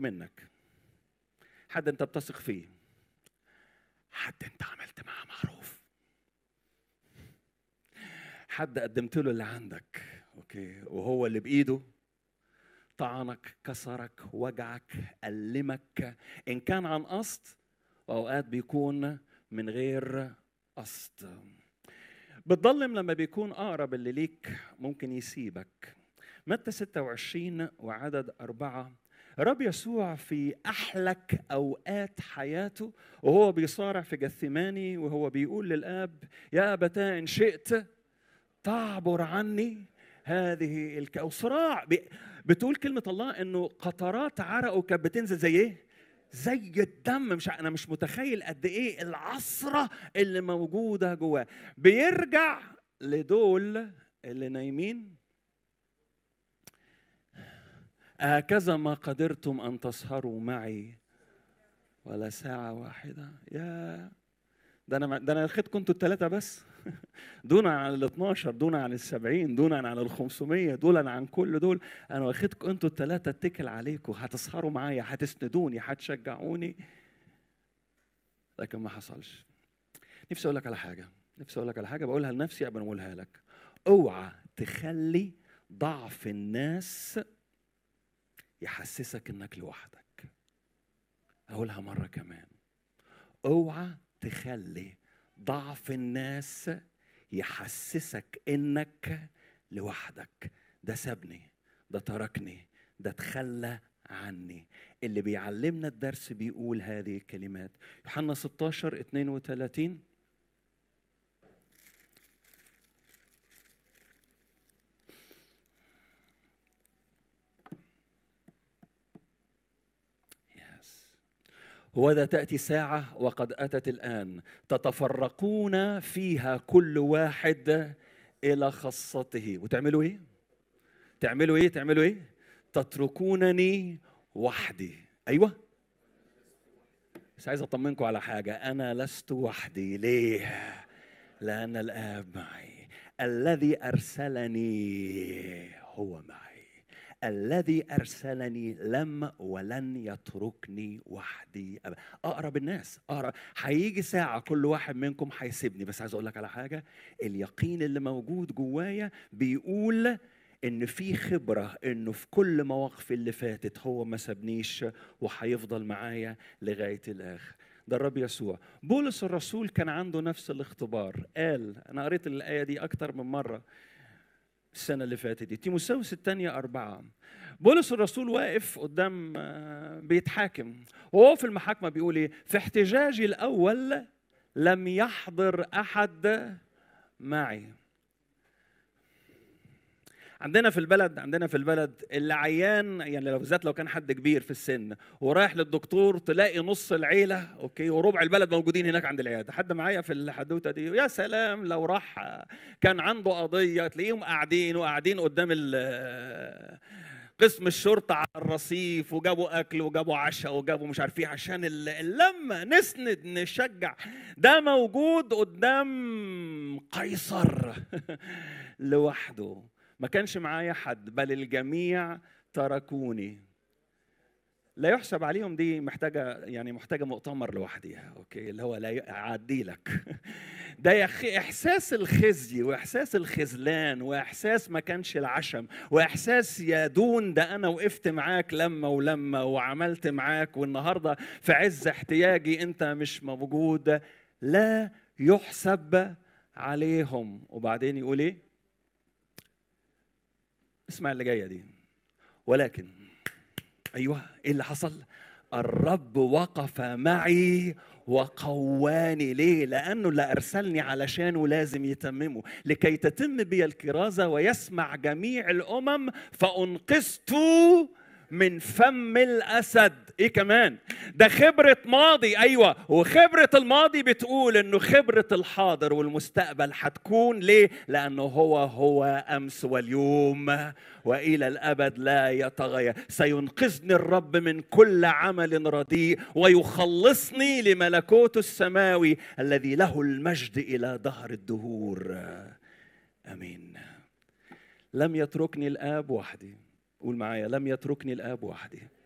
منك حد انت بتثق فيه حد انت عملت معاه معروف حد قدمت له اللي عندك اوكي وهو اللي بايده طعنك كسرك وجعك ألمك إن كان عن قصد وأوقات بيكون من غير قصد بتضلم لما بيكون أقرب اللي ليك ممكن يسيبك متى 26 وعدد أربعة رب يسوع في أحلك أوقات حياته وهو بيصارع في جثماني وهو بيقول للآب يا أبتاه إن شئت تعبر عني هذه الك... أو صراع بي... بتقول كلمة الله إنه قطرات عرقه كانت بتنزل زي إيه؟ زي الدم مش انا مش متخيل قد ايه العصره اللي موجوده جواه بيرجع لدول اللي نايمين هكذا ما قدرتم ان تسهروا معي ولا ساعه واحده يا ده انا ده انا اخدكم انتوا الثلاثه بس دون عن ال 12 دون عن ال 70 دون عن ال 500 دون عن كل دول انا واخدكم انتوا الثلاثه اتكل عليكم هتسهروا معايا هتسندوني هتشجعوني لكن ما حصلش نفسي اقول لك على حاجه نفسي اقول لك على حاجه بقولها لنفسي قبل ما اقولها لك اوعى تخلي ضعف الناس يحسسك انك لوحدك اقولها مره كمان اوعى تخلي ضعف الناس يحسسك انك لوحدك ده سابني ده تركني ده تخلى عني اللي بيعلمنا الدرس بيقول هذه الكلمات يوحنا 16 32 وذا تأتي ساعة وقد أتت الآن تتفرقون فيها كل واحد إلى خاصته وتعملوا إيه؟ تعملوا إيه؟ تعملوا إيه؟ تتركونني وحدي أيوه بس عايز أطمنكم على حاجة أنا لست وحدي ليه؟ لأن الآب معي الذي أرسلني هو معي الذي ارسلني لم ولن يتركني وحدي أبدا. اقرب الناس اقرب هيجي ساعه كل واحد منكم هيسيبني بس عايز اقول لك على حاجه اليقين اللي موجود جوايا بيقول ان في خبره انه في كل مواقفي اللي فاتت هو ما سابنيش وهيفضل معايا لغايه الاخر ده الرب يسوع بولس الرسول كان عنده نفس الاختبار قال انا قريت الايه دي اكتر من مره السنة اللي فاتت دي تيموساوس الثانية أربعة بولس الرسول واقف قدام بيتحاكم وهو في المحاكمة بيقول إيه في احتجاجي الأول لم يحضر أحد معي عندنا في البلد عندنا في البلد اللي عيان يعني لو بالذات لو كان حد كبير في السن ورايح للدكتور تلاقي نص العيله اوكي وربع البلد موجودين هناك عند العياده حد معايا في الحدوته دي يا سلام لو راح كان عنده قضيه تلاقيهم قاعدين وقاعدين قدام قسم الشرطة على الرصيف وجابوا أكل وجابوا عشاء وجابوا مش عارف ايه عشان اللمة نسند نشجع ده موجود قدام قيصر لوحده ما كانش معايا حد بل الجميع تركوني لا يحسب عليهم دي محتاجه يعني محتاجه مؤتمر لوحدها اوكي اللي هو لا اعدي لك ده يا اخي احساس الخزي واحساس الخذلان واحساس ما كانش العشم واحساس يا دون ده انا وقفت معاك لما ولما وعملت معاك والنهارده في عز احتياجي انت مش موجود لا يحسب عليهم وبعدين يقول ايه اسمع اللي جايه دي ولكن ايوه ايه اللي حصل الرب وقف معي وقواني ليه لانه اللي ارسلني علشانه لازم يتممه لكي تتم بي الكرازه ويسمع جميع الامم فانقذت من فم الاسد ايه كمان ده خبره ماضي ايوه وخبره الماضي بتقول انه خبره الحاضر والمستقبل هتكون ليه لانه هو هو امس واليوم والى الابد لا يتغير سينقذني الرب من كل عمل رديء ويخلصني لملكوته السماوي الذي له المجد الى دهر الدهور امين لم يتركني الاب وحدي قول معايا لم يتركني الاب وحدي